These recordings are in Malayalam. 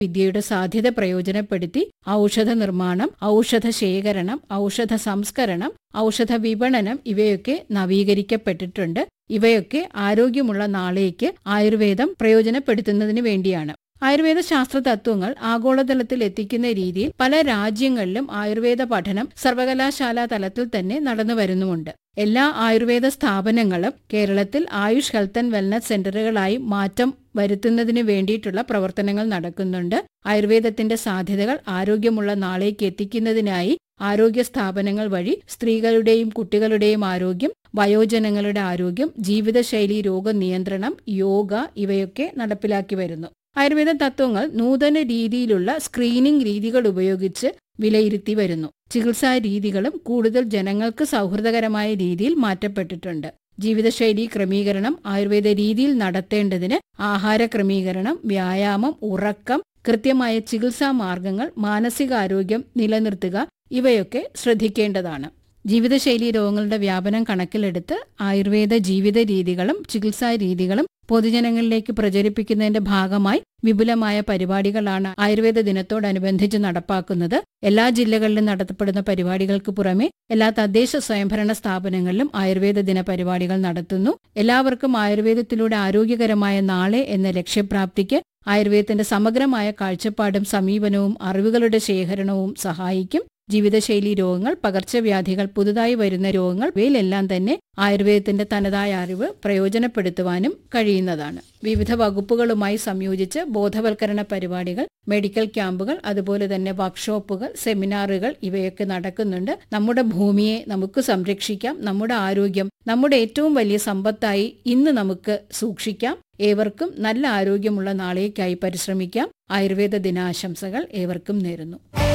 വിദ്യയുടെ സാധ്യത പ്രയോജനപ്പെടുത്തി ഔഷധ നിർമ്മാണം ഔഷധ ശേഖരണം ഔഷധ സംസ്കരണം ഔഷധ വിപണനം ഇവയൊക്കെ നവീകരിക്കപ്പെട്ടിട്ടുണ്ട് ഇവയൊക്കെ ആരോഗ്യമുള്ള നാളേക്ക് ആയുർവേദം പ്രയോജനപ്പെടുത്തുന്നതിന് വേണ്ടിയാണ് ആയുർവേദ ശാസ്ത്ര തത്വങ്ങൾ ആഗോളതലത്തിൽ എത്തിക്കുന്ന രീതിയിൽ പല രാജ്യങ്ങളിലും ആയുർവേദ പഠനം സർവകലാശാലാ തലത്തിൽ തന്നെ നടന്നു വരുന്നുമുണ്ട് എല്ലാ ആയുർവേദ സ്ഥാപനങ്ങളും കേരളത്തിൽ ആയുഷ് ഹെൽത്ത് ആൻഡ് വെൽനസ് സെന്ററുകളായി മാറ്റം വരുത്തുന്നതിന് വേണ്ടിയിട്ടുള്ള പ്രവർത്തനങ്ങൾ നടക്കുന്നുണ്ട് ആയുർവേദത്തിന്റെ സാധ്യതകൾ ആരോഗ്യമുള്ള നാളേക്ക് എത്തിക്കുന്നതിനായി ആരോഗ്യ സ്ഥാപനങ്ങൾ വഴി സ്ത്രീകളുടെയും കുട്ടികളുടെയും ആരോഗ്യം വയോജനങ്ങളുടെ ആരോഗ്യം ജീവിതശൈലി രോഗനിയന്ത്രണം യോഗ ഇവയൊക്കെ നടപ്പിലാക്കി വരുന്നു ആയുർവേദ തത്വങ്ങൾ നൂതന രീതിയിലുള്ള സ്ക്രീനിംഗ് രീതികൾ ഉപയോഗിച്ച് വിലയിരുത്തി വരുന്നു ചികിത്സാ രീതികളും കൂടുതൽ ജനങ്ങൾക്ക് സൗഹൃദകരമായ രീതിയിൽ മാറ്റപ്പെട്ടിട്ടുണ്ട് ജീവിതശൈലി ക്രമീകരണം ആയുർവേദ രീതിയിൽ നടത്തേണ്ടതിന് ആഹാര ക്രമീകരണം വ്യായാമം ഉറക്കം കൃത്യമായ ചികിത്സാ മാർഗങ്ങൾ മാനസികാരോഗ്യം നിലനിർത്തുക ഇവയൊക്കെ ശ്രദ്ധിക്കേണ്ടതാണ് ജീവിതശൈലി രോഗങ്ങളുടെ വ്യാപനം കണക്കിലെടുത്ത് ആയുർവേദ ജീവിത രീതികളും ചികിത്സാ രീതികളും പൊതുജനങ്ങളിലേക്ക് പ്രചരിപ്പിക്കുന്നതിന്റെ ഭാഗമായി വിപുലമായ പരിപാടികളാണ് ആയുർവേദ ദിനത്തോടനുബന്ധിച്ച് നടപ്പാക്കുന്നത് എല്ലാ ജില്ലകളിലും നടത്തപ്പെടുന്ന പരിപാടികൾക്ക് പുറമെ എല്ലാ തദ്ദേശ സ്വയംഭരണ സ്ഥാപനങ്ങളിലും ആയുർവേദ ദിന പരിപാടികൾ നടത്തുന്നു എല്ലാവർക്കും ആയുർവേദത്തിലൂടെ ആരോഗ്യകരമായ നാളെ എന്ന ലക്ഷ്യപ്രാപ്തിക്ക് ആയുർവേദത്തിന്റെ സമഗ്രമായ കാഴ്ചപ്പാടും സമീപനവും അറിവുകളുടെ ശേഖരണവും സഹായിക്കും ജീവിതശൈലി രോഗങ്ങൾ പകർച്ചവ്യാധികൾ പുതുതായി വരുന്ന രോഗങ്ങൾ ഇവയിലെല്ലാം തന്നെ ആയുർവേദത്തിന്റെ തനതായ അറിവ് പ്രയോജനപ്പെടുത്തുവാനും കഴിയുന്നതാണ് വിവിധ വകുപ്പുകളുമായി സംയോജിച്ച് ബോധവൽക്കരണ പരിപാടികൾ മെഡിക്കൽ ക്യാമ്പുകൾ അതുപോലെ തന്നെ വർക്ക്ഷോപ്പുകൾ സെമിനാറുകൾ ഇവയൊക്കെ നടക്കുന്നുണ്ട് നമ്മുടെ ഭൂമിയെ നമുക്ക് സംരക്ഷിക്കാം നമ്മുടെ ആരോഗ്യം നമ്മുടെ ഏറ്റവും വലിയ സമ്പത്തായി ഇന്ന് നമുക്ക് സൂക്ഷിക്കാം ഏവർക്കും നല്ല ആരോഗ്യമുള്ള നാളേക്കായി പരിശ്രമിക്കാം ആയുർവേദ ദിനാശംസകൾ ഏവർക്കും നേരുന്നു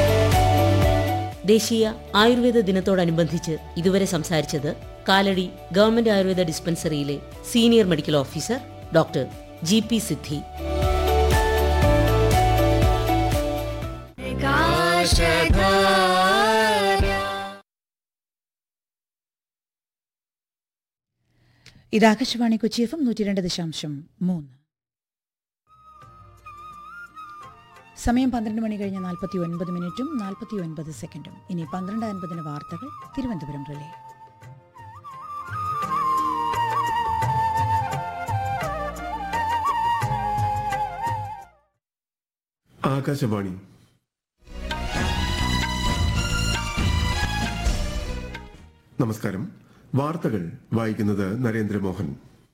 ദേശീയ ആയുർവേദ ദിനത്തോടനുബന്ധിച്ച് ഇതുവരെ സംസാരിച്ചത് കാലടി ഗവൺമെന്റ് ആയുർവേദ ഡിസ്പെൻസറിയിലെ senior medical officer doctor G P Siddhi ഇത് ആകാശവാണി കൊച്ചി എഫ് എം നൂറ്റി രണ്ട് ദശാംശം മൂന്ന് സമയം പന്ത്രണ്ട് മണി കഴിഞ്ഞ് നാൽപ്പത്തി ഒൻപത് മിനിറ്റും നാൽപ്പത്തി ഒൻപത് സെക്കൻഡും ഇനി പന്ത്രണ്ട് അൻപതിന് വാർത്തകൾ തിരുവനന്തപുരം റിലേ ആകാശവാണി നമസ്കാരം വാർത്തകൾ വായിക്കുന്നത് നരേന്ദ്രമോഹൻ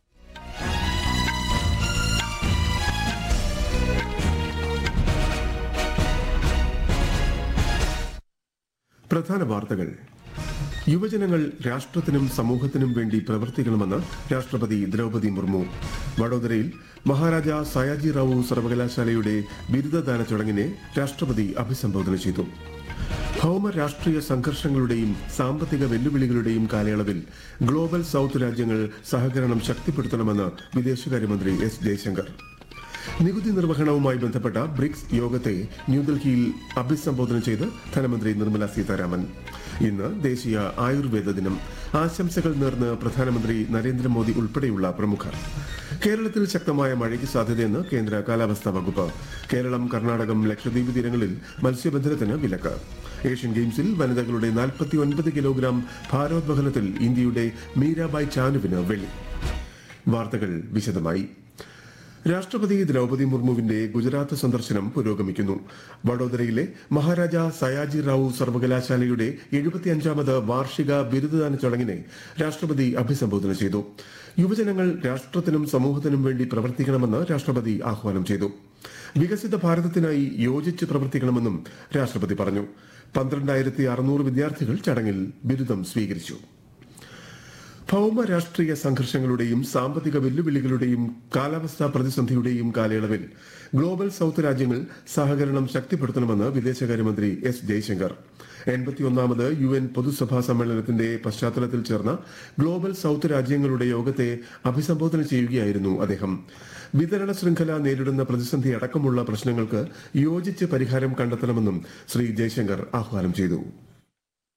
പ്രധാന വാർത്തകൾ യുവജനങ്ങൾ രാഷ്ട്രത്തിനും സമൂഹത്തിനും വേണ്ടി പ്രവർത്തിക്കണമെന്ന് രാഷ്ട്രപതി ദ്രൗപദി മുർമു വഡോദരയിൽ മഹാരാജ സയാജി റാവു സർവകലാശാലയുടെ ബിരുദദാന ചടങ്ങിനെ രാഷ്ട്രപതി അഭിസംബോധന ചെയ്തു ഭൗമ രാഷ്ട്രീയ സംഘർഷങ്ങളുടെയും സാമ്പത്തിക വെല്ലുവിളികളുടെയും കാലയളവിൽ ഗ്ലോബൽ സൌത്ത് രാജ്യങ്ങൾ സഹകരണം ശക്തിപ്പെടുത്തണമെന്ന് വിദേശകാര്യമന്ത്രി എസ് ജയശങ്കർ നികുതി നിർവഹണവുമായി ബന്ധപ്പെട്ട ബ്രിക്സ് യോഗത്തെ ന്യൂഡൽഹിയിൽ അഭിസംബോധന ചെയ്ത് ധനമന്ത്രി നിർമ്മല സീതാരാമൻ ഇന്ന് ദേശീയ ആയുർവേദ ദിനം ആശംസകൾ നേർന്ന് പ്രധാനമന്ത്രി നരേന്ദ്രമോദി ഉൾപ്പെടെയുള്ള പ്രമുഖർ കേരളത്തിൽ ശക്തമായ മഴയ്ക്ക് സാധ്യതയെന്ന് കേന്ദ്ര കാലാവസ്ഥാ വകുപ്പ് കേരളം കർണാടകം ലക്ഷദ്വീപ് തീരങ്ങളിൽ മത്സ്യബന്ധനത്തിന് വിലക്ക് ഏഷ്യൻ ഗെയിംസിൽ വനിതകളുടെ 49 കിലോഗ്രാം ഭാരോദ്വഹനത്തിൽ ഇന്ത്യയുടെ മീരാബായ് ചാനുവിന് വെള്ളി വാർത്തകൾ വിശദമായി രാഷ്ട്രപതി ദ്രൗപദി മുർമുവിന്റെ ഗുജറാത്ത് സന്ദർശനം പുരോഗമിക്കുന്നു വഡോദരയിലെ മഹാരാജ സയാജി റാവു സർവകലാശാലയുടെ എഴുപത്തിയഞ്ചാമത് വാർഷിക ബിരുദദാന ചടങ്ങിനെ രാഷ്ട്രപതി അഭിസംബോധന ചെയ്തു യുവജനങ്ങൾ രാഷ്ട്രത്തിനും സമൂഹത്തിനും വേണ്ടി പ്രവർത്തിക്കണമെന്ന് രാഷ്ട്രപതി ആഹ്വാനം ചെയ്തു വികസിത ഭാരതത്തിനായി യോജിച്ച് പ്രവർത്തിക്കണമെന്നും രാഷ്ട്രപതി പറഞ്ഞു പന്ത്രണ്ടായിരത്തി അറുന്നൂറ് വിദ്യാർത്ഥികൾ ചടങ്ങിൽ ബിരുദം സ്വീകരിച്ചു ഭൗമ രാഷ്ട്രീയ സംഘർഷങ്ങളുടെയും സാമ്പത്തിക വെല്ലുവിളികളുടെയും കാലാവസ്ഥാ പ്രതിസന്ധിയുടെയും കാലയളവിൽ ഗ്ലോബൽ സൌത്ത് രാജ്യങ്ങൾ സഹകരണം ശക്തിപ്പെടുത്തണമെന്ന് വിദേശകാര്യമന്ത്രി എസ് ജയശങ്കർ എൺപത്തിയൊന്നാമത് യു എൻ പൊതുസഭാ സമ്മേളനത്തിന്റെ പശ്ചാത്തലത്തിൽ ചേർന്ന ഗ്ലോബൽ സൌത്ത് രാജ്യങ്ങളുടെ യോഗത്തെ അഭിസംബോധന ചെയ്യുകയായിരുന്നു അദ്ദേഹം വിതരണ ശൃംഖല നേരിടുന്ന പ്രതിസന്ധി അടക്കമുള്ള പ്രശ്നങ്ങൾക്ക് യോജിച്ച് പരിഹാരം കണ്ടെത്തണമെന്നും ശ്രീ ജയശങ്കർ ആഹ്വാനം ചെയ്തു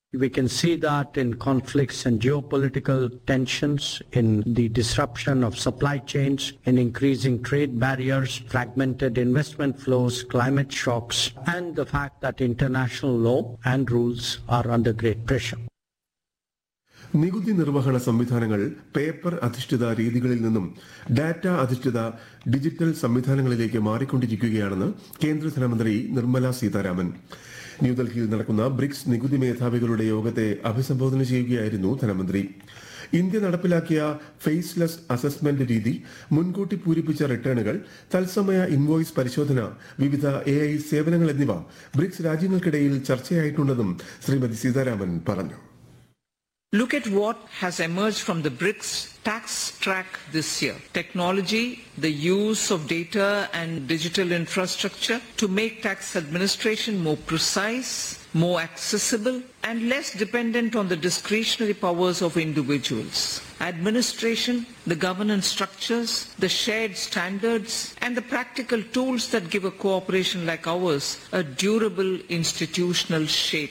We can see that in conflicts and geopolitical tensions, in the disruption of supply chains, in increasing trade barriers, fragmented investment flows, climate shocks, and the fact that international law and rules are under great pressure. നികുതി നിർവഹണ സംവിധാനങ്ങൾ പേപ്പർ അധിഷ്ഠിത രീതികളിൽ നിന്നും ഡാറ്റ അധിഷ്ഠിത ഡിജിറ്റൽ സംവിധാനങ്ങളിലേക്ക് മാറിക്കൊണ്ടിരിക്കുകയാണെന്ന് കേന്ദ്ര ധനമന്ത്രി നിർമ്മല സീതാരാമൻ ന്യൂഡൽഹിയിൽ നടക്കുന്ന ബ്രിക്സ് നികുതി മേധാവികളുടെ യോഗത്തെ അഭിസംബോധന ചെയ്യുകയായിരുന്നു ധനമന്ത്രി ഇന്ത്യ നടപ്പിലാക്കിയ ഫേസ്ലെസ് അസസ്മെന്റ് രീതി മുൻകൂട്ടി പൂരിപ്പിച്ച റിട്ടേണുകൾ തത്സമയ ഇൻവോയ്സ് പരിശോധന വിവിധ എ ഐ സേവനങ്ങൾ എന്നിവ ബ്രിക്സ് രാജ്യങ്ങൾക്കിടയിൽ ചർച്ചയായിട്ടുണ്ടെന്നും ശ്രീമതി സീതാരാമൻ പറഞ്ഞു Look at what has emerged from the BRICS tax track this year. Technology, the use of data and digital infrastructure to make tax administration more precise, more accessible and less dependent on the discretionary powers of individuals. Administration, the governance structures, the shared standards and the practical tools that give a cooperation like ours a durable institutional shape.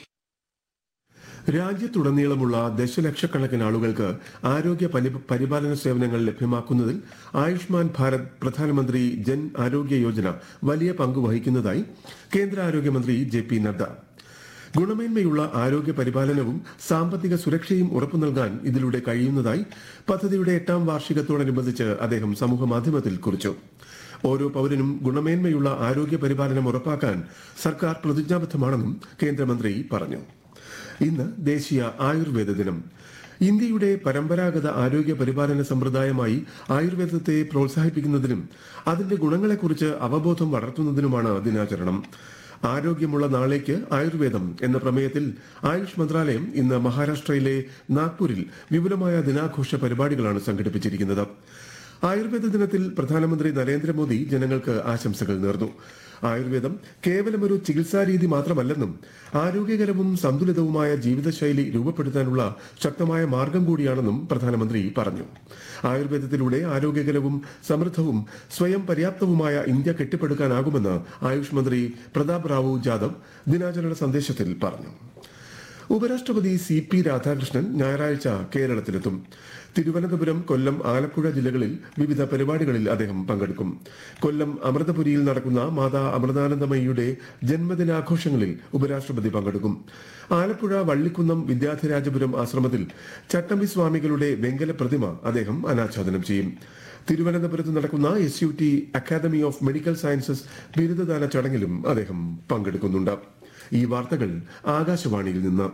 രാജ്യത്തുടനീളമുള്ള ദശലക്ഷക്കണക്കിന് ആളുകൾക്ക് ആരോഗ്യ പരി- പരിപാലന സേവനങ്ങൾ ലഭ്യമാക്കുന്നതിൽ ആയുഷ്മാൻ ഭാരത് പ്രധാനമന്ത്രി ജൻ ആരോഗ്യ യോജന വലിയ പങ്ക് വഹിക്കുന്നതായി കേന്ദ്ര ആരോഗ്യമന്ത്രി ജെ പി നദ്ദ ഗുണമേന്മയുള്ള ആരോഗ്യ പരിപാലനവും സാമ്പത്തിക സുരക്ഷയും ഉറപ്പു നൽകാൻ ഇതിലൂടെ കഴിയുന്നതായി പദ്ധതിയുടെ എട്ടാം വാർഷികത്തോടനുബന്ധിച്ച് അദ്ദേഹം സമൂഹമാധ്യമത്തിൽ കുറിച്ചു ഓരോ പൌരനും ഗുണമേന്മയുള്ള ആരോഗ്യ പരിപാലനം ഉറപ്പാക്കാൻ സർക്കാർ പ്രതിജ്ഞാബദ്ധമാണെന്നും കേന്ദ്രമന്ത്രി പറഞ്ഞു ഇന്ന് ദേശീയ ആയുർവേദ ദിനം ഇന്ത്യയുടെ പരമ്പരാഗത ആരോഗ്യ പരിപാലന സമ്പ്രദായമായി ആയുർവേദത്തെ പ്രോത്സാഹിപ്പിക്കുന്നതിനും അതിന്റെ ഗുണങ്ങളെക്കുറിച്ച് അവബോധം വളർത്തുന്നതിനുമാണ് ദിനാചരണം ആരോഗ്യമുള്ള നാളേക്ക് ആയുർവേദം എന്ന പ്രമേയത്തിൽ ആയുഷ് മന്ത്രാലയം ഇന്ന് മഹാരാഷ്ട്രയിലെ നാഗ്പൂരിൽ വിപുലമായ ദിനാഘോഷ പരിപാടികളാണ് സംഘടിപ്പിച്ചിരിക്കുന്നത് ആയുർവേദ ദിനത്തിൽ പ്രധാനമന്ത്രി നരേന്ദ്രമോദി ജനങ്ങൾക്ക് ആശംസകൾ നേർന്നു ആയുർവേദം കേവലം ഒരു ചികിത്സാ രീതി മാത്രമല്ലെന്നും ആരോഗ്യകരവും സന്തുലിതവുമായ ജീവിതശൈലി രൂപപ്പെടുത്താനുള്ള ശക്തമായ മാർഗം കൂടിയാണെന്നും പ്രധാനമന്ത്രി പറഞ്ഞു ആയുർവേദത്തിലൂടെ ആരോഗ്യകരവും സമൃദ്ധവും സ്വയം പര്യാപ്തവുമായ ഇന്ത്യ കെട്ടിപ്പടുക്കാനാകുമെന്ന് ആയുഷ് മന്ത്രി പ്രതാപ് റാവു ജാദവ് ദിനാചരണ സന്ദേശത്തിൽ പറഞ്ഞു ഉപരാഷ്ട്രപതി സി പി രാധാകൃഷ്ണൻ ഞായറാഴ്ച കേരളത്തിലെത്തും തിരുവനന്തപുരം കൊല്ലം ആലപ്പുഴ ജില്ലകളിൽ വിവിധ പരിപാടികളിൽ അദ്ദേഹം പങ്കെടുക്കും കൊല്ലം അമൃതപുരിയിൽ നടക്കുന്ന മാതാ അമൃതാനന്ദമയിയുടെ ജന്മദിനാഘോഷങ്ങളിൽ ഉപരാഷ്ട്രപതി പങ്കെടുക്കും ആലപ്പുഴ വള്ളിക്കുന്നം വിദ്യാധിരാജപുരം ആശ്രമത്തിൽ ചട്ടമ്പി സ്വാമികളുടെ വെങ്കല പ്രതിമ അദ്ദേഹം അനാച്ഛാദനം ചെയ്യും തിരുവനന്തപുരത്ത് നടക്കുന്ന S U T academy of medical sciences ബിരുദദാന ചടങ്ങിലും അദ്ദേഹം പങ്കെടുക്കുന്നുണ്ട് ഈ വാർത്തകൾ ആകാശവാണിയിൽ നിന്ന്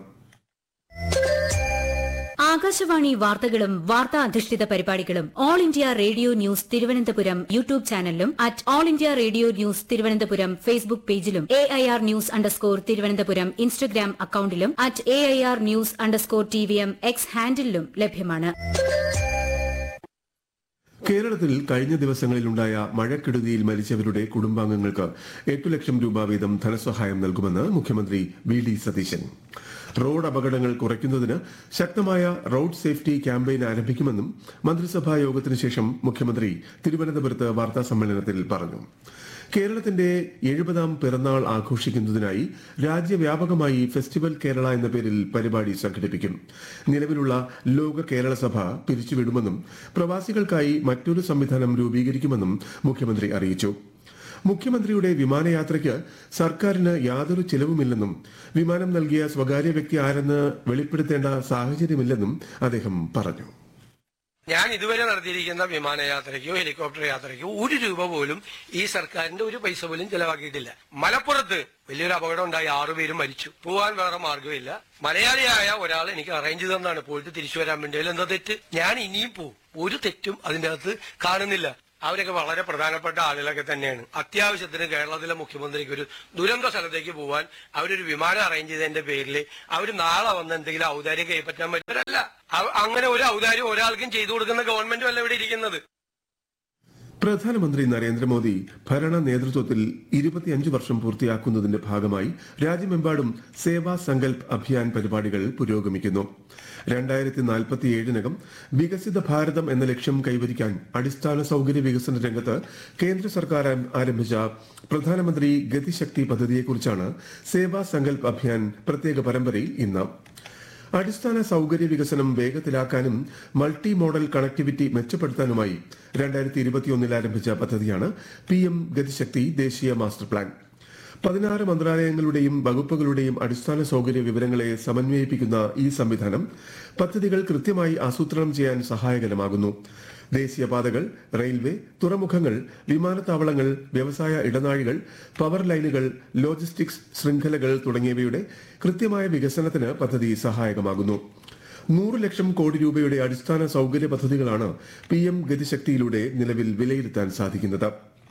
ആകാശവാണി വാർത്തകളും വാർത്താ അധിഷ്ഠിത പരിപാടികളും all India radio news Thiruvananthapuram YouTube ചാനലിലും at all India radio news Thiruvananthapuram Facebook പേജിലും A I R news underscore Thiruvananthapuram Instagram അക്കൌണ്ടിലും at A I R news underscore T V M X ഹാൻഡിലും ലഭ്യമാണ് കേരളത്തിൽ കഴിഞ്ഞ ദിവസങ്ങളിലുണ്ടായ മഴക്കെടുതിയിൽ മരിച്ചവരുടെ കുടുംബാംഗങ്ങൾക്ക് എട്ടു ലക്ഷം രൂപ വീതം ധനസഹായം നൽകുമെന്ന് മുഖ്യമന്ത്രി വി ഡി സതീശൻ റോഡ് അപകടങ്ങൾ കുറയ്ക്കുന്നതിന് ശക്തമായ റോഡ് സേഫ്റ്റി ക്യാമ്പയിൻ ആരംഭിക്കുമെന്നും മന്ത്രിസഭാ യോഗത്തിന് ശേഷം മുഖ്യമന്ത്രി തിരുവനന്തപുരത്ത് വാർത്താ സമ്മേളനത്തിൽ പറഞ്ഞു കേരളത്തിന്റെ എഴുപതാം പിറന്നാൾ ആഘോഷിക്കുന്നതിനായി രാജ്യവ്യാപകമായി ഫെസ്റ്റിവൽ കേരള എന്ന പേരിൽ പരിപാടി സംഘടിപ്പിക്കും നിലവിലുള്ള ലോക കേരള സഭ പിരിച്ചുവിടുമെന്നും പ്രവാസികൾക്കായി മറ്റൊരു സംവിധാനം രൂപീകരിക്കുമെന്നും മുഖ്യമന്ത്രി അറിയിച്ചു മുഖ്യമന്ത്രിയുടെ വിമാനയാത്രയ്ക്ക് സർക്കാരിന് യാതൊരു ചെലവുമില്ലെന്നും വിമാനം നൽകിയ സ്വകാര്യ വ്യക്തി ആരെന്ന് വെളിപ്പെടുത്തേണ്ട സാഹചര്യമില്ലെന്നും അദ്ദേഹം പറഞ്ഞു ഞാൻ ഇതുവരെ നടത്തിയിരിക്കുന്ന വിമാനയാത്രയ്ക്കോ ഹെലികോപ്റ്റർ യാത്രയ്ക്കോ ഒരു രൂപ പോലും ഈ സർക്കാരിന്റെ ഒരു പൈസ പോലും ചെലവാക്കിയിട്ടില്ല മലപ്പുറത്ത് വലിയൊരു അപകടം ഉണ്ടായി ആറുപേരും മരിച്ചു പോവാൻ വേറെ മാർഗമില്ല മലയാളിയായ ഒരാൾ എനിക്ക് അറേഞ്ച് തന്നാണ് പോയിട്ട് തിരിച്ചു വരാൻ വേണ്ടി അതിൽ എന്താ തെറ്റ് ഞാൻ ഇനിയും പോവും ഒരു തെറ്റും അതിന്റെ അകത്ത് കാണുന്നില്ല അവരൊക്കെ വളരെ പ്രധാനപ്പെട്ട ആളുകളൊക്കെ തന്നെയാണ് അത്യാവശ്യത്തിന് കേരളത്തിലെ മുഖ്യമന്ത്രിക്ക് ഒരു ദുരന്ത സ്ഥലത്തേക്ക് പോവാൻ അവരൊരു വിമാനം അറേഞ്ച് ചെയ്തതിന്റെ പേരിൽ അവർ നാളെ വന്ന് എന്തെങ്കിലും ഔദാര്യം കൈപ്പറ്റാൻ പറ്റൂരല്ല അങ്ങനെ ഒരു ഔദാര്യം ഒരാൾക്കും ചെയ്തു കൊടുക്കുന്ന ഗവൺമെന്റും അല്ല ഇവിടെ ഇരിക്കുന്നത് പ്രധാനമന്ത്രി നരേന്ദ്രമോദി ഭരണ നേതൃത്വത്തിൽ ഇരുപത്തിയഞ്ച് വർഷം പൂർത്തിയാക്കുന്നതിന്റെ ഭാഗമായി രാജ്യമെമ്പാടും സേവാ സങ്കൽപ് അഭിയാൻ പരിപാടികൾ പുരോഗമിക്കുന്നു രണ്ടായിരത്തി നാൽപ്പത്തിയേഴിനകം വികസിത ഭാരതം എന്ന ലക്ഷ്യം കൈവരിക്കാൻ അടിസ്ഥാന സൌകര്യ വികസന രംഗത്ത് കേന്ദ്ര സർക്കാർ ആരംഭിച്ച പ്രധാനമന്ത്രി ഗതിശക്തി പദ്ധതിയെക്കുറിച്ചാണ് സേവാ സങ്കൽപ് അഭിയാൻ പ്രത്യേക പരമ്പരയിൽ ഇന്ന് അടിസ്ഥാന സൗകര്യ വികസനം വേഗത്തിലാക്കാനും മൾട്ടി മോഡൽ കണക്ടിവിറ്റി മെച്ചപ്പെടുത്താനുമായി രണ്ടായിരത്തി ഇരുപത്തിയൊന്നിൽ ആരംഭിച്ച പദ്ധതിയാണ് പി എം ഗതിശക്തി ദേശീയ മാസ്റ്റർ പ്ലാൻ പതിനാറ് മന്ത്രാലയങ്ങളുടെയും വകുപ്പുകളുടെയും അടിസ്ഥാന സൗകര്യ വിവരങ്ങളെ സമന്വയിപ്പിക്കുന്ന ഈ സംവിധാനം പദ്ധതികൾ കൃത്യമായി ആസൂത്രണം ചെയ്യാൻ സഹായകരമാകുന്നു ദേശീയപാതകൾ റെയിൽവേ തുറമുഖങ്ങൾ വിമാനത്താവളങ്ങൾ വ്യവസായ ഇടനാഴികൾ പവർ ലൈനുകൾ ലോജിസ്റ്റിക്സ് ശൃംഖലകൾ തുടങ്ങിയവയുടെ കൃത്യമായ വികസനത്തിന് പദ്ധതി സഹായകമാകുന്നു നൂറ് ലക്ഷം കോടി രൂപയുടെ അടിസ്ഥാന സൗകര്യ പദ്ധതികളാണ് പി എം ഗതിശക്തിയിലൂടെ നിലവിൽ വിലയിരുത്താൻ സാധിക്കുന്നത്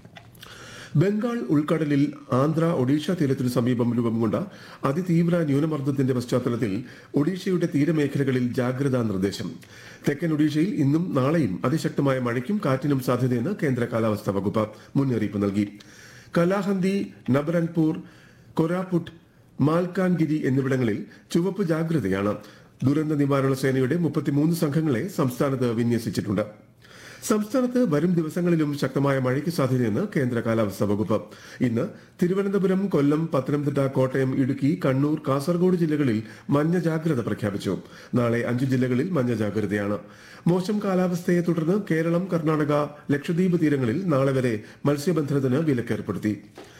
ബംഗാൾ ഉൾക്കടലിൽ ആന്ധ്ര ഒഡീഷ തീരത്തിനു സമീപം രൂപം കൊണ്ട അതിതീവ്ര ന്യൂനമർദ്ദത്തിന്റെ പശ്ചാത്തലത്തിൽ ഒഡീഷയുടെ തീരമേഖലകളിൽ ജാഗ്രതാ നിർദ്ദേശം തെക്കൻ ഒഡീഷയിൽ ഇന്നും നാളെയും അതിശക്തമായ മഴയ്ക്കും കാറ്റിനും സാധ്യതയെന്ന് കേന്ദ്ര കാലാവസ്ഥാ വകുപ്പ് മുന്നറിയിപ്പ് നൽകി കലാഹന്തി നബരൻപൂർ കൊരാപുട്ട് മാൽക്കാൻഗിരി എന്നിവിടങ്ങളിൽ ചുവപ്പ് ജാഗ്രതയാണ് ദുരന്ത നിവാരണ സേനയുടെ മുപ്പത്തിമൂന്ന് സംഘങ്ങളെ സംസ്ഥാനത്ത് വിന്യസിച്ചിട്ടുണ്ട് സംസ്ഥാനത്ത് വരും ദിവസങ്ങളിലും ശക്തമായ മഴയ്ക്ക് സാധ്യതയെന്ന് കേന്ദ്ര കാലാവസ്ഥാ വകുപ്പ് ഇന്ന് തിരുവനന്തപുരം കൊല്ലം പത്തനംതിട്ട കോട്ടയം ഇടുക്കി കണ്ണൂർ കാസർഗോഡ് ജില്ലകളിൽ മഞ്ഞ ജാഗ്രത പ്രഖ്യാപിച്ചു നാളെ അഞ്ചു ജില്ലകളിൽ മഞ്ഞ ജാഗ്രതയാണ് മോശം കാലാവസ്ഥയെ തുടർന്ന് കേരളം കർണാടക ലക്ഷദ്വീപ് തീരങ്ങളിൽ നാളെ വരെ മത്സ്യബന്ധനത്തിന് വിലക്കേർപ്പെടുത്തി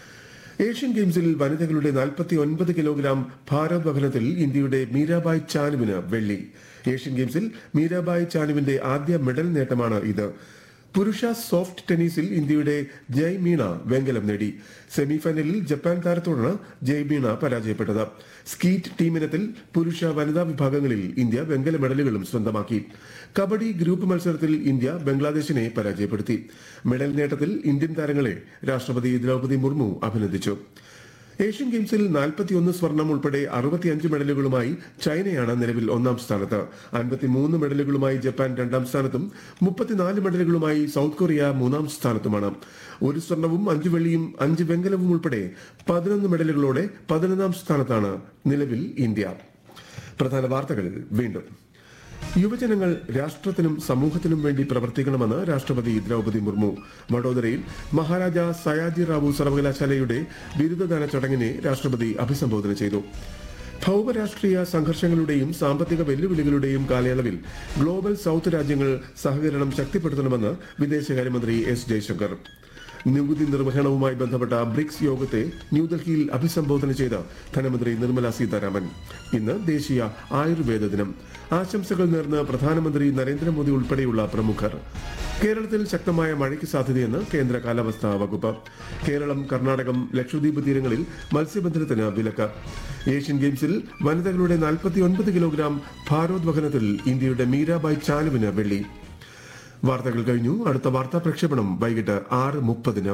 ഏഷ്യൻ ഗെയിംസിൽ വനിതകളുടെ നാൽപ്പത്തി ഒൻപത് കിലോഗ്രാം ഭാരോദ്വഹനത്തിൽ ഇന്ത്യയുടെ മീരാബായ് ചാനുവിന് വെള്ളി ഏഷ്യൻ ഗെയിംസിൽ മീരാബായ് ചാനുവിന്റെ ആദ്യ മെഡൽ നേട്ടമാണ് ഇത് പുരുഷ സോഫ്റ്റ് ടെന്നീസിൽ ഇന്ത്യയുടെ ജയ് മീണ വെങ്കലം നേടി സെമിഫൈനലിൽ ജപ്പാൻ താരത്തോടാണ് ജയ് മീണ പരാജയപ്പെട്ടത് സ്കീറ്റ് ടീമിനത്തിൽ പുരുഷ വനിതാ വിഭാഗങ്ങളിൽ ഇന്ത്യ വെങ്കല മെഡലുകളും സ്വന്തമാക്കി കബഡി ഗ്രൂപ്പ് മത്സരത്തിൽ ഇന്ത്യ ബംഗ്ലാദേശിനെ പരാജയപ്പെടുത്തി മെഡൽ നേട്ടത്തിൽ ഇന്ത്യൻ താരങ്ങളെ രാഷ്ട്രപതി ദ്രൗപദി മുർമു അഭിനന്ദിച്ചു ഏഷ്യൻ ഗെയിംസിൽ നാൽപ്പത്തിയൊന്ന് സ്വർണം ഉൾപ്പെടെ അറുപത്തിയഞ്ച് മെഡലുകളുമായി ചൈനയാണ് നിലവിൽ ഒന്നാം സ്ഥാനത്ത് അൻപത്തിമൂന്ന് മെഡലുകളുമായി ജപ്പാൻ രണ്ടാം സ്ഥാനത്തും മുപ്പത്തിനാല് മെഡലുകളുമായി സൗത്ത് കൊറിയ മൂന്നാം സ്ഥാനത്തുമാണ് ഒരു സ്വർണവും അഞ്ച് വെള്ളിയും അഞ്ച് വെങ്കലവും ഉൾപ്പെടെ പതിനൊന്ന് മെഡലുകളോടെ പതിനൊന്നാം സ്ഥാനത്താണ് നിലവിൽ ഇന്ത്യ പ്രധാന വാർത്തകൾ വീണ്ടും യുവജനങ്ങൾ രാഷ്ട്രത്തിനും സമൂഹത്തിനും വേണ്ടി പ്രവർത്തിക്കണമെന്ന് രാഷ്ട്രപതി ദ്രൗപദി മുർമു വഡോദരയിൽ മഹാരാജ സയാജി റാവു സർവകലാശാലയുടെ ബിരുദദാന ചടങ്ങിനെ രാഷ്ട്രപതി അഭിസംബോധന ചെയ്തു ഭൗമരാഷ്ട്രീയ സംഘർഷങ്ങളുടെയും സാമ്പത്തിക വെല്ലുവിളികളുടെയും കാലയളവിൽ ഗ്ലോബൽ സൌത്ത് രാജ്യങ്ങൾ സഹകരണം ശക്തിപ്പെടുത്തണമെന്ന് വിദേശകാര്യമന്ത്രി എസ് ജയശങ്കർ നികുതി നിർവഹണവുമായി ബന്ധപ്പെട്ട ബ്രിക്സ് യോഗത്തെ ന്യൂഡൽഹിയിൽ അഭിസംബോധന ചെയ്ത ധനമന്ത്രി നിർമ്മല സീതാരാമൻ ഇന്ന് ദേശീയ ആയുർവേദ ദിനം ആശംസകൾ നേർന്ന് പ്രധാനമന്ത്രി നരേന്ദ്രമോദി ഉൾപ്പെടെയുള്ള പ്രമുഖർ കേരളത്തിൽ ശക്തമായ മഴയ്ക്ക് സാധ്യതയെന്ന് കേന്ദ്ര കാലാവസ്ഥാ വകുപ്പ് കേരളം കർണാടകം ലക്ഷദ്വീപ് തീരങ്ങളിൽ മത്സ്യബന്ധനത്തിന് വിലക്ക് ഏഷ്യൻ ഗെയിംസിൽ വനിതകളുടെ നാൽപ്പത്തിയൊൻപത് കിലോഗ്രാം ഭാരോദ്വഹനത്തിൽ ഇന്ത്യയുടെ മീരാബായ് ചാനുവിന് വെള്ളി വാർത്തകൾ കഴിഞ്ഞു അടുത്ത വാർത്താ പ്രക്ഷേപണം വൈകിട്ട് ആറ് മുപ്പതിന്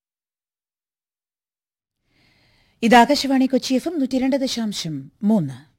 ഇത് ആകാശവാണി കൊച്ചി എഫ് എം നൂറ്റി രണ്ട് ദശാംശം മൂന്ന്